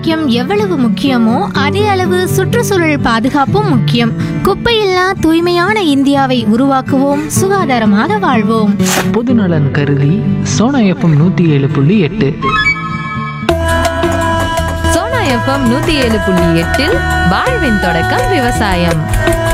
ஆரோக்கியம் எவ்வளவு முக்கியமோ அதே அளவு சுற்றுச்சூழல் பாதுகாப்பும் முக்கியம் குப்பையில்லா தூய்மையான இந்தியாவை உருவாக்குவோம் சுகாதாரமாக வாழ்வோம் பொதுநலன் கருதி சோனா எஃப்எம் நூற்றி ஏழு புள்ளி எட்டு சோனா எஃப்எம் நூத்தி ஏழு புள்ளி எட்டில் வாழ்வின் தொடக்கம் விவசாயம்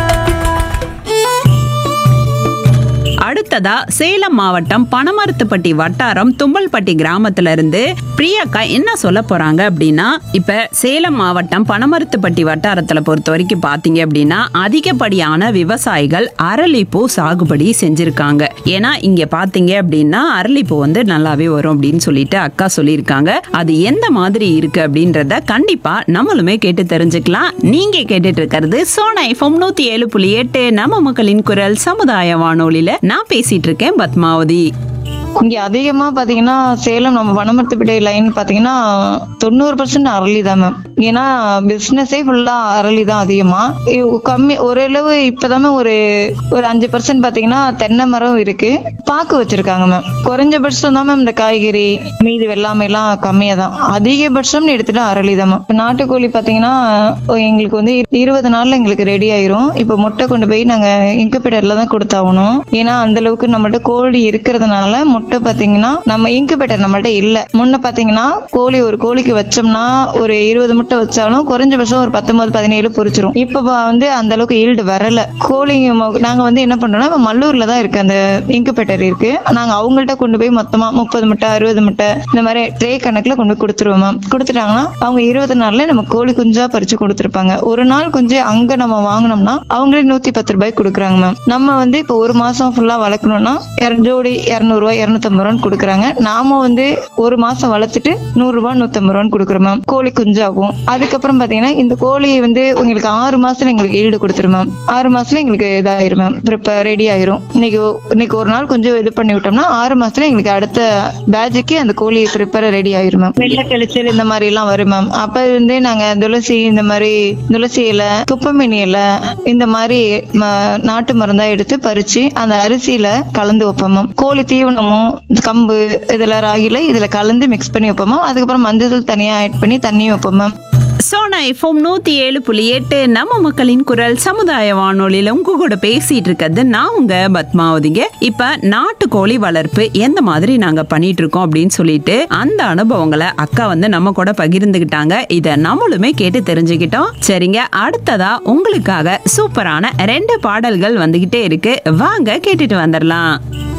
அடுத்ததா சேலம் மாவட்டம் பனமரத்துப்பட்டி வட்டாரம் தும்பல்பட்டி கிராமத்துல இருந்து பிரியாக்கா என்ன சொல்ல போறாங்க அப்படின்னா இப்ப சேலம் மாவட்டம் பனமரத்துப்பட்டி வட்டாரத்துல பொறுத்த வரைக்கும் பாத்தீங்க அப்படின்னா அதிகப்படியான விவசாயிகள் அரளிப்பூ சாகுபடி செஞ்சிருக்காங்க ஏன்னா இங்க பாத்தீங்க அப்படின்னா அரளிப்பூ வந்து நல்லாவே வரும் அப்படின்னு சொல்லிட்டு அக்கா சொல்லியிருக்காங்க அது எந்த மாதிரி இருக்கு அப்படின்றத கண்டிப்பா நம்மளுமே கேட்டு தெரிஞ்சுக்கலாம் நீங்க கேட்டுட்டு இருக்கிறது சோனா எஃப்எம் நூத்தி ஏழு புள்ளி எட்டு நம்ம மக்களின் குரல் சமுதாய வானொலியில நான் பேசிட்டு இருக்கேன் பத்மாவதி இங்க அதிகமா பாத்தீங்கன்னா சேலம் நம்ம வனமரத்துப்பேட்டை லைன் பாத்தீங்கன்னா தொண்ணூறு பர்சன்ட் அரளி தான் மேம் ஏன்னா பிசினஸே ஃபுல்லா அரளி தான் அதிகமா இவ் கம்மி ஓரளவு இப்பதான் ஒரு ஒரு அஞ்சு பர்சன்ட் பாத்தீங்கன்னா தென்னை மரம் இருக்கு பாக்கு வச்சிருக்காங்க மேம் குறைஞ்சபட்சம் தான் மேம் இந்த காய்கறி மீதி வெள்ளாமை எல்லாம் கம்மியா தான் அதிகபட்சம்னு எடுத்துட்டா அரளி தான் மேம் இப்ப நாட்டுக்கோழி பாத்தீங்கன்னா எங்களுக்கு வந்து இருபது நாள்ல எங்களுக்கு ரெடி ஆயிரும் இப்ப முட்டை கொண்டு போய் நாங்க இன்குபேட்டர்ல தான் கொடுத்தாகணும் ஏன்னா அந்த அளவுக்கு நம்மள்ட்ட கோழி இருக்கிறதுனால முட்டை பாத்தீங்கன்னா நம்ம இன்குபேட்டர் நம்மள்ட்ட இல்ல முன்ன பாத்தீங்கன்னா கோழி ஒரு கோழிக்கு வச்சோம்னா ஒரு இருபது முட்டை வச்சாலும் குறைஞ்சபட்சம் ஒரு பத்தொன்பது பதினேழு பொரிச்சிரும் இப்ப பா- வந்து அந்த அளவுக்கு ஈல்டு வரல கோழிங்க மொ- நாங்க வந்து என்ன பண்றோம்னா இப்ப மல்லூர்ல தான் இருக்கு அந்த இன்குபேட்டர் இருக்கு நாங்க அவங்கள்ட்ட கொண்டு போய் மொத்தமா முப்பது முட்டை அறுபது முட்டை இந்த மாதிரி ட்ரே கணக்குல கொண்டு போய் கொடுத்துருவோம் மேம் கொடுத்துட்டாங்கன்னா அவங்க இருபது நாள்ல நம்ம கோழி குஞ்சா பறிச்சு கொடுத்துருப்பாங்க ஒரு நாள் குஞ்சு அங்க நம்ம வாங்கினோம்னா அவங்களே நூத்தி பத்து ரூபாய் கொடுக்குறாங்க மேம் நம்ம வந்து இப்போ ஒரு மாசம் ஃபுல்லா வளர்க்கணும்னா இர- ஜோடி இரநூறு ரூபாய் இருநூத்தம்பது ரூபான்னு கொடுக்குறாங்க நாம வந்து ஒரு மாசம் வளர்த்துட்டு நூறு ரூபாய் நூத்தம்பது ரூபான்னு கொடுக்குறோம் மேம் கோழி குஞ்சாகும் அதுக்கப்புறம் பாத்தீங்கன்னா இந்த கோழி வந்து உங்களுக்கு ஆறு மாசத்துல எங்களுக்கு ஈடு கொடுத்துரும் மேம் ஆறு மாசத்துல எங்களுக்கு இதாயிரும் மேம் இப்ப ரெடி ஆயிரும் இன்னைக்கு ஒ- இன்னைக்கு ஒரு நாள் கொஞ்சம் இது பண்ணி விட்டோம்னா ஆறு மாசத்துல எங்களுக்கு அடுத்த பேட்சுக்கு அந்த கோழி ப்ரிப்பேர் ரெடி ஆயிரும் மேம் வெள்ளை கழிச்சல் இந்த மாதிரி எல்லாம் வரும் மேம் அப்ப இருந்தே நாங்க துளசி இந்த மாதிரி துளசி இலை குப்பமேனி இலை இந்த மாதிரி ம- நாட்டு மருந்தா எடுத்து பறிச்சு அந்த அரிசியில கலந்து வைப்போம் மேம் கோழி தீவனமும் கம்பு இதுல ராகில இதுல கலந்து மிக்ஸ் பண்ணி வைப்போம் மேம் அதுக்கப்புறம் மஞ்சள் தனியா ஆட் பண்ணி தண்ணியும் வைப்போம் மேம் சோனா எஃப்எம் நூத்தி ஏழு புள்ளி எட்டு நம்ம மக்களின் குரல் சமுதாய வானொலியில உங்க கூட பேசிட்டு இருக்கிறது நான் உங்க பத்மாவதிங்க இப்ப நாட்டுக்கோழி வளர்ப்பு எந்த மாதிரி நாங்க பண்ணிட்டு இருக்கோம் அப்படின்னு சொல்லிட்டு அந்த அனுபவங்களை அக்கா வந்து நம்ம கூட பகிர்ந்துகிட்டாங்க இத நம்மளுமே கேட்டு தெரிஞ்சுக்கிட்டோம் சரிங்க அடுத்ததா உங்களுக்காக சூப்பரான ரெண்டு பாடல்கள் வந்துகிட்டே இருக்கு வாங்க கேட்டுட்டு வந்துடலாம்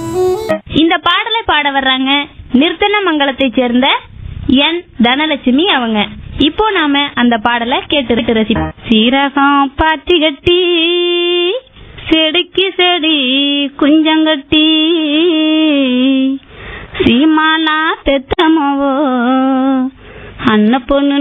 இந்த பாடலை பாட வர்றாங்க நிர்த்தனமங்கலத்தைச் சேர்ந்த என் தனலட்சுமி அவங்க இப்போ நாம அந்த பாடலை கேட்டு ரசிப்போம் சீரகம் பாத்தி கட்டி செடிக்கு செடி குஞ்சங்கட்டி சீமானா பெத்தமவோ அன்ன பொண்ணு